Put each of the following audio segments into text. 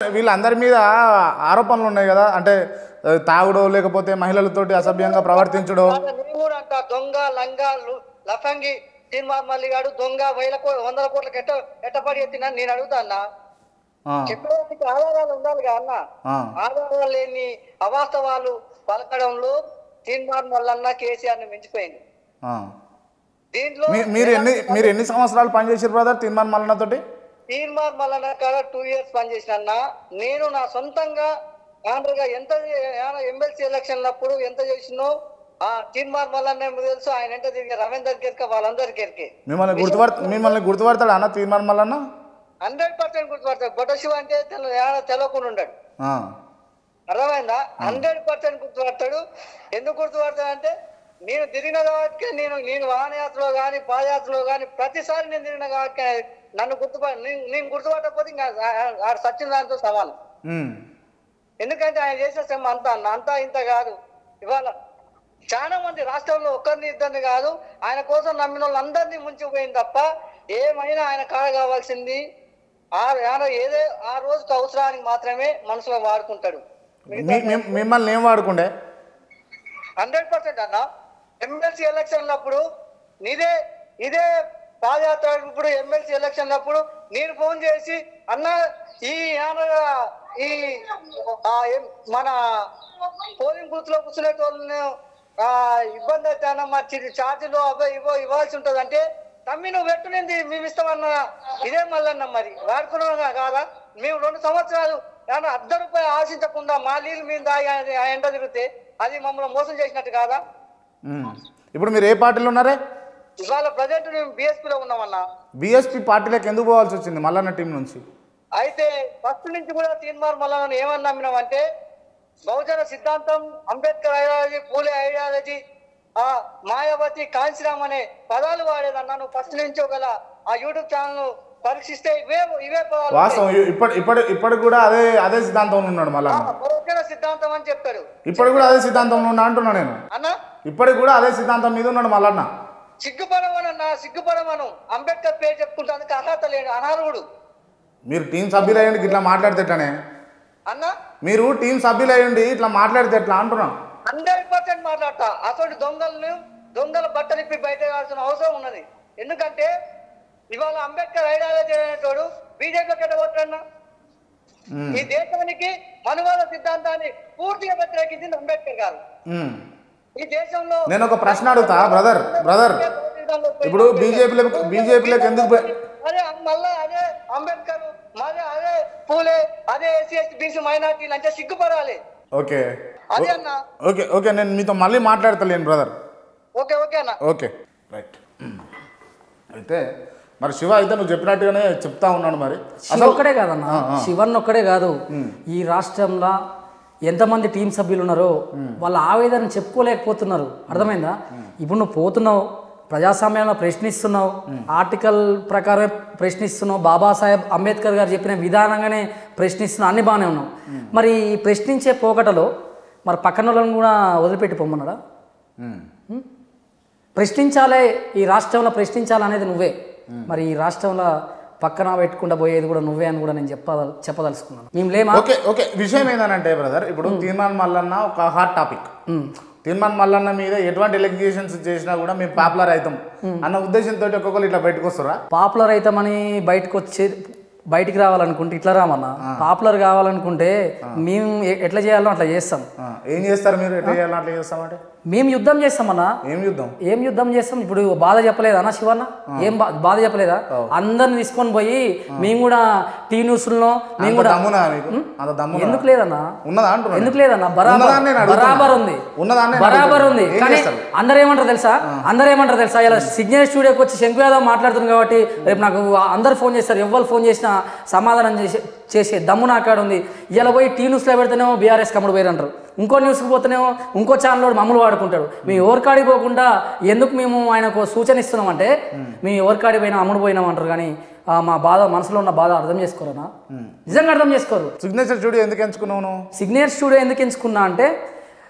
వీళ్ళందరి మీద ఆరోపణలు ఉన్నాయి కదా అంటే ఆ, తాగుడో లేకపోతే మహిళలతోటి అసభ్యంగా ప్రవర్తించడో అలా నేను కూడా అంట దొంగ లంగా లు- లఫంగి సినిమా మల్లి గాడు దొంగ వేల కో వందల కోట్లకి ఎట్ట ఎట్టపడి ఎత్తినా నేను అడుగుతా అన్న ఆ, చెప్పడానికి ఆధారాలు ఉండాలిగా అన్న ఆ, ఆధారాలు లేని అవాస్తవాలు పలకడంలో తీర్మాన్ మల్లన్న కేసీఆర్ ని మించిపోయింది ఆ. దీంట్లో మీ- మీరు ఎన్ని మీరు ఎన్ని సంవత్సరాలు పనిచేసారు బ్రదర్ తీర్మాన్ మల్లన్నతోటి తీర్మాన్ మల్లన్న కాడ టూ ఇయర్స్ పనిచేసిన అన్న నేను నా సొంతంగా ఆంధ్రగా ఎంత ఎమ్మెల్సీ ఎలక్షన్ అప్పుడు ఎంత చేసినో ఆ తీర్మాన్ మల్లన్న ఏమో తెలుసు ఆయన ఎంత తిరిగి రవీందర్ కెర్క వాళ్ళందరికీ ఎరికే మిమ్మల్ని గుర్తుపడ మిమ్మల్ని గుర్తుపడతాడు అన్న తీర్మాన్ మల్లన్న హండ్రెడ్ పర్సెంట్ గుర్తుపడతాడు బొట్ట శివ అంటే తెల- ఏడ తెలవకుండా ఉన్నాడు ఆ, అర్థమైందా హండ్రెడ్ పర్సెంట్ గుర్తుపడతాడు ఎందుకు గుర్తుపడతాడు అంటే నేను తిరిగిన కాబట్టి నేను నేను వాహనయాత్రలో కానీ పాదయాత్రలో కానీ ప్రతిసారి నేను తిరిగిన కాబట్టి నన్ను గుర్తుపడ నేను- నేను గుర్తుపట్టకపోతే ఇంకా ఆ- ఆ సచిన్ దాంతో సమానం ఉమ్, ఎందుకంటే ఆయన చేసిన శ్రమ అంతా అన్న అంతా ఇంత కాదు ఇవాళ చాలా మంది రాష్ట్రంలో ఒక్కరిని ఇద్దరిని కాదు ఆయన కోసం నమ్మిన వాళ్ళందరినీ ముంచిపోయింది తప్ప ఏమైనా ఆయన కాడ కావాల్సింది ఆ ఆయన ఏదే ఆ రోజుకి అవసరానికి మాత్రమే మనసులో వాడుకుంటాడు మీ- మీ- మిమ్మల్ని ఏం వాడుకుండే హండ్రెడ్ పర్సెంట్ అన్న ఎమ్మెల్సీ ఎలక్షన్ అప్పుడు ఇదే ఇదే పాదయాత్ర ఇప్పుడు ఎమ్మెల్సీ ఎలక్షన్ అప్పుడు నేను ఫోన్ చేసి అన్న ఈ ఆన- ఈ ఆ ఎం- మన పోలింగ్ బూత్ లో కూర్చునే వాళ్ళని ఆ ఇబ్బంది అయితే అన్న మా ఛార్జీలు అవో ఇవో ఇవ్వాల్సి ఉంటది అంటే తమ్మి నువ్వు పెట్టునింది మేము ఇస్తామన్నా ఇదే మళ్ళన్న మరి వాడుకున్నాం కాదా మేము రెండు సంవత్సరాలు ఏమన్నా అర్ధ రూపాయలు ఆశించకుండా మా నీళ్ళు మీద తాగి ఆ ఎండ తిరిగితే అది మమ్మల్ని మోసం చేసినట్టు కాదా ఉమ్. ఇప్పుడు మీరు ఏ పార్టీలో ఉన్నారే ఇవాళ ప్రజెంట్ మేము BSP లో ఉన్నామన్నా బీఎస్పీ పార్టీలోకి ఎందుకు పోవాల్సి వచ్చింది మల్లన్న టీం నుంచి అయితే ఫస్ట్ నుంచి కూడా తీన్మార్ మళ్ళా ఏమని నమ్మినామంటే బహుజన సిద్ధాంతం అంబేద్కర్ ఐడియాలజీ పూలే ఐడియాలజీ ఆ మాయావతి కాంచీరామ్ అనే పదాలు వాడేదన్నా నువ్వు ఫస్ట్ నుంచి ఒకవేళ ఆ యూట్యూబ్ ఛానల్ పరీక్షిస్తే ఇవే ఇవే పదాలు వాస్తవం ఇ- ఇప్పటి ఇప్పటి ఇప్పటికి కూడా అదే అదే సిద్ధాంతంలో ఉన్నాడు మల్లన్న బహుజన సిద్ధాంతం అని చెప్తాడు ఇప్పటికి కూడా అదే సిద్ధాంతంలో ఉన్నా అంటున్నా నేను అన్న ఇప్పటికి కూడా అదే సిద్ధాంతం మీద ఉన్నాడు మల్లన్న సిగ్గుపడమనన్నా సిగ్గుపడమను అంబేద్కర్ పేరు చెప్పుకుంటానికి అర్హత లేడు అనర్హుడు మీరు టీం సభ్యులు అయ్యండి ఇట్లా మాట్లాడితే ఎట్లానే అన్న మీరు టీం సభ్యులు అయ్యండి ఇట్లా మాట్లాడితే ఎట్లా అంటున్నా హండ్రెడ్ పర్సెంట్ మాట్లాడతా అసలు దొంగలను దొంగల బట్టలిప్పి బయట కావాల్సిన అవసరం ఉన్నది ఎందుకంటే ఇవాళ అంబేద్కర్ ఐడియాలజీ అనేటోడు బీజేపీకి ఎట్టబోతున్నా ఉమ్, ఈ దేశానికి మనువాద సిద్ధాంతాన్ని పూర్తిగా వ్యతిరేకించింది అంబేద్కర్ గారు ఉమ్. ఈ దేశంలో నేను ఒక ప్రశ్న అడుగుతా బ్రదర్ బ్రదర్ ఇప్పుడు బీజేపీలో బీజేపీలోకి ఎందుకు పోయి- అదే మళ్ళా అదే అంబేద్కర్ మళ్ళీ అదే పూలే అదే ఎస్సీ ఎస్టీ బీసీ మైనార్టీలు అంటే సిగ్గుపడాలి ఓకే అదే అన్న ఓకే ఓకే నేను మీతో మళ్ళీ మాట్లాడతలేను బ్రదర్ ఓకే ఓకే అన్న ఓకే రైట్ అయితే మరి శివ అయితే నువ్వు చెప్పినట్టుగానే చెప్తా ఉన్నాను మరి శివ ఒక్కడే కాదన్న శివన్ ఒక్కడే కాదు ఈ రాష్ట్రంలో ఎంతమంది టీం సభ్యులు ఉన్నారో వాళ్ళ ఆవేదన చెప్పుకోలేకపోతున్నారు అర్థమైందా ఇప్పుడు నువ్వు పోతున్నావు ప్రజాస్వామ్యంలో ప్రశ్నిస్తున్నావు ఆర్టికల్ ప్రకారం ప్రశ్నిస్తున్నావు బాబాసాహెబ్ అంబేద్కర్ గారు చెప్పిన విధానంగానే ప్రశ్నిస్తున్నావు అన్ని బాగానే ఉన్నావు మరి ఈ ప్రశ్నించే పోకటలో మరి పక్కన వాళ్ళని కూడా వదిలిపెట్టి పొమ్మన్నాడా ఉమ్. ప్రశ్నించాలే ఈ రాష్ట్రంలో ప్రశ్నించాలనేది నువ్వే మరి ఈ రాష్ట్రంలో పక్కన పెట్టుకుంటా పోయేది కూడా నువ్వే అని కూడా నేను చెప్పదల్ చెప్పదలుచుకున్నాను మేము లేమా ఓకే ఓకే విషయం ఏంటంటే బ్రదర్ ఇప్పుడు తీర్మాన్ మల్లన్న ఒక హాట్ టాపిక్ తీర్మాన్ మల్లన్న మీద ఎటువంటి ఎలిగేషన్స్ చేసినా కూడా మేము పాపులర్ అవుతాం అన్న ఉద్దేశంతో ఒక్కొక్కరు ఇట్లా బయటకు వస్తారా పాపులర్ అవుతామని బయటకు వచ్చే బయటికి రావాలనుకుంటే ఇట్లా రామన్నా పాపులర్ కావాలనుకుంటే మేము ఎ- ఎట్లా చేయాలో అట్లా చేస్తాం ఆ, ఏం చేస్తారు మీరు ఎట్లా చేయాలి అట్లా చేస్తామంటే మేము యుద్ధం చేస్తామన్నా ఏం చూద్దాం ఏం యుద్ధం చేస్తాం ఇప్పుడు బాధ చెప్పలేదా అన్న శివన్న ఏం బా- బాధ చెప్పలేదా అందరిని తీసుకొని పోయి మేము కూడా టీ న్యూస్లో మేము అంత కూడా దమ్మునా మీకు అంత దమ్మునా ఎందుకు లేదన్నా ఉన్నదా అంటున్నా ఎందుకు లేదన్నా బరాబర్ ఉన్నదాన్ని నేను అడుగుతున్నా. బరాబర్ ఉంది ఉన్నదాన్ని నేను బరాబర్ అడుగుతున్నా. ఉంది ఏం కానీ చేస్తారు? అందరు ఏమంటారు తెలుసా అందరు ఏమంటారు తెలుసా ఇలా సిగ్నల్ స్టూడియోకి వచ్చి శంకు యాదవ్ మాట్లాడుతుంది కాబట్టి రేపు నాకు అందరు ఫోన్ చేస్తారు ఎవరు ఫోన్ చేసినా సమాధానం చేసే చేసే దమ్ము నా కాడ ఉంది ఇలా పోయి టీ న్యూస్లో పెడితేనేమో బీఆర్ఎస్ కమ్ముడు పోయారు అంటారు ఇంకో న్యూస్కి పోతేనేమో ఇంకో ఛానల్ మమ్మల్ని వాడుకుంటాడు మేము ఎవరి కాడికి పోకుండా ఎందుకు మేము ఆయనకు సూచన ఇస్తున్నామంటే మేము ఎవరి కాడికి పోయినా అమ్ముడు పోయినాం అంటారు కానీ ఆ, మా బాధ మనసులో ఉన్న బాధ అర్థం చేసుకోరనా నిజంగా అర్థం చేసుకోరు సిగ్నేచర్ స్టూడియో ఎందుకు ఎంచుకున్నావు నువ్వు సిగ్నేచర్ స్టూడియో ఎందుకు ఎంచుకున్నా అంటే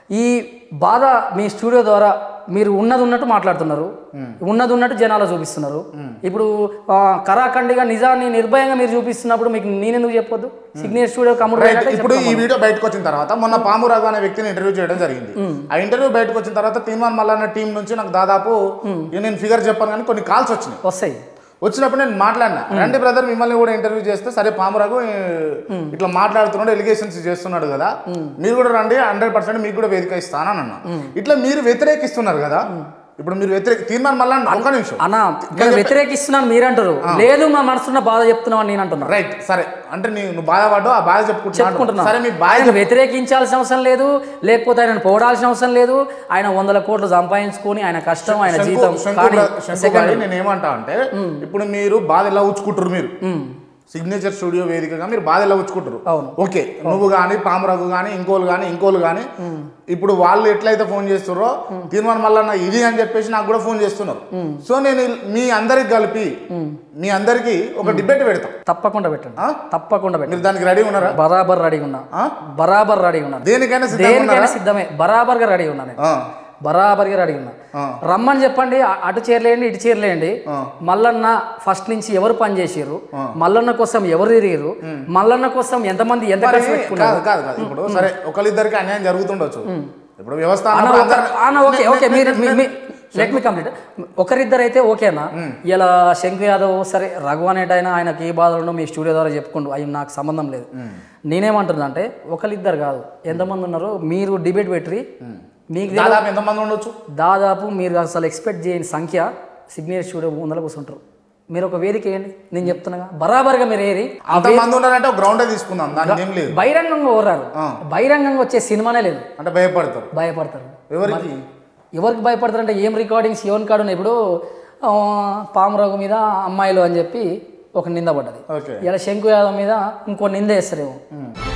ఈ బాధ మీ స్టూడియో ద్వారా మీరు ఉన్నది ఉన్నట్టు మాట్లాడుతున్నారు ఉన్నది ఉన్నట్టు జనాలు చూపిస్తున్నారు ఇప్పుడు ఆ, కరాఖండిగా నిజాన్ని నిర్భయంగా మీరు చూపిస్తున్నప్పుడు మీకు నేనెందుకు చెప్పొద్దు సిగ్నేచర్ స్టూడియో కమ్ముడు రైట్ పోయినట్టే ఇప్పుడు ఈ చెప్తాను. వీడియో బయటకు వచ్చిన తర్వాత మొన్న పాము రఘు అనే వ్యక్తిని ఇంటర్వ్యూ చేయడం జరిగింది ఆ ఇంటర్వ్యూ బయటకు వచ్చిన తర్వాత తీర్మాన్ మల్లన్న టీం నుంచి నాకు దాదాపు ఇక నేను ఫిగర్ చెప్పాను కానీ కొన్ని కాల్స్ వచ్చినాయి వస్తాయి వచ్చినప్పుడు నేను మాట్లాడినా రండి బ్రదర్ మిమ్మల్ని కూడా ఇంటర్వ్యూ చేస్తే సరే పామురాకు ఇట్లా మాట్లాడుతున్నాడు ఎలిగేషన్స్ చేస్తున్నాడు కదా మీరు కూడా రండి హండ్రెడ్ పర్సెంట్ మీకు కూడా వేదిక ఇస్తానని అన్నా ఇట్లా మీరు వ్యతిరేకిస్తున్నారు కదా ఇప్పుడు మీరు వ్యతిరేక తీర్మానం మళ్ళా ఒక నిమిషం అన్న ఇక్కడ వ్యతిరేకిస్తున్నాను మీరంటారు లేదు మా మనసున్న బాధ చెప్తున్నావు అని నేను అంటున్నా రైట్ సరే అంటే నీ- నువ్వు బాధపడ్డావు ఆ బాధ చెప్పుకుంటున్నాను చెప్పుకుంటున్నా సరే మీ బాధ ఆయన వ్యతిరేకించాల్సిన అవసరం లేదు లేకపోతే ఆయన పోవడాల్సిన అవసరం లేదు ఆయన వందల కోట్లు సంపాదించుకొని ఆయన కష్టం ఆయన శంకు- జీతం శంకు కానీ బ్ర- శంకు గారి నేను ఏమంటా అంటే ఇప్పుడు మీరు బాధ ఎలా ఉచ్చుకుంటారు మీరు సిగ్నేచర్ స్టూడియో వేదికగా మీరు బాధ ఎలా ఉచ్చుకుంటారు అవును. ఓకే నువ్వు కానీ పామరఘు కానీ ఇంకోలు కానీ ఇంకోలు కానీ ఇప్పుడు వాళ్ళు ఎట్లయితే ఫోన్ చేస్తున్నారో తీర్మానం మళ్ళీ ఇది అని చెప్పేసి నాకు కూడా ఫోన్ చేస్తున్నారు సో నేను మీ అందరికి కలిపి మీ అందరికి ఒక డిబేట్ పెడతాం తప్పకుండా పెట్టండి ఆ? తప్పకుండా పెట్టండి మీరు దానికి రెడీ ఉన్నారా బరాబర్ రెడీగా ఉన్నా ఆ? బరాబర్ రెడీగా ఉన్నాను దేనికైనా సిద్ధంగా దేనికైనా ఉన్నారా సిద్ధమే బరాబర్గా రెడీ ఉన్నా నేను ఆ, బరాబర్గా రెడీ ఉన్నా ఆ. రమ్మని చెప్పండి అ- అటు చేరలేండి ఇటు చేరలేండి ఆ. మల్లన్న ఫస్ట్ నుంచి ఎవరు పని చేసారు మల్లన్న కోసం ఎవరు తిరిగారు మల్లన్న కోసం ఎంతమంది ఎంత మరి ఖర్చు పెట్టుకున్నారు కాదు కాదు కాదు ఇప్పుడు సరే ఒకరిద్దరికి అన్యాయం జరుగుతుండొచ్చు ఇప్పుడు వ్యవస్థ అన్న అన్నప్పుడు ఒక- అందరి- అన్న ఓకే ఓకే మీరు లెట్ మీ కంప్లీట్ ఒకరిద్దరు అయితే ఓకేనా ఇలా శంకు యాదవ్ సరే రఘు అనేటైనా ఆయనకి ఏ బాధలు మీ స్టూడియో ద్వారా చెప్పుకుంటూ అవి నాకు సంబంధం లేదు నేనేమంటున్నా అంటే ఒకరిద్దరు కాదు ఎంతమంది ఉన్నారు మీరు డిబేట్ పెట్టి మీకు తెలియదు. దాదాపు ఎంతమంది ఉండొచ్చు దాదాపు మీరు అసలు ఎక్స్పెక్ట్ చేయని సంఖ్య సిగ్నేచర్ స్టూడియో ముందర కూర్చుంటారు మీరు ఒక వేదిక వేయండి నేను చెప్తున్నా బరాబర్గా మీరు ఏరి ఆ వే- అంతమంది ఉన్నారంటే ఒక గ్రౌండే తీసుకుందాం దానికి ఏం లేదు బహిరంగంగా ఓరారు బహిరంగంగా వచ్చే సినిమానే లేదు అంటే భయపడతారు భయపడతారు ఎవరికి ఎవరికి భయపడతారంటే ఏం రికార్డింగ్స్ ఎవరి కాడు ఉన్నాయి ఇప్పుడు ఆ, పామురఘు మీద అమ్మాయిలు అని చెప్పి ఒక నింద పడ్డది ఓకే ఇలా శంకు యాదవ్ మీద ఇంకో నింద వేస్తారేమో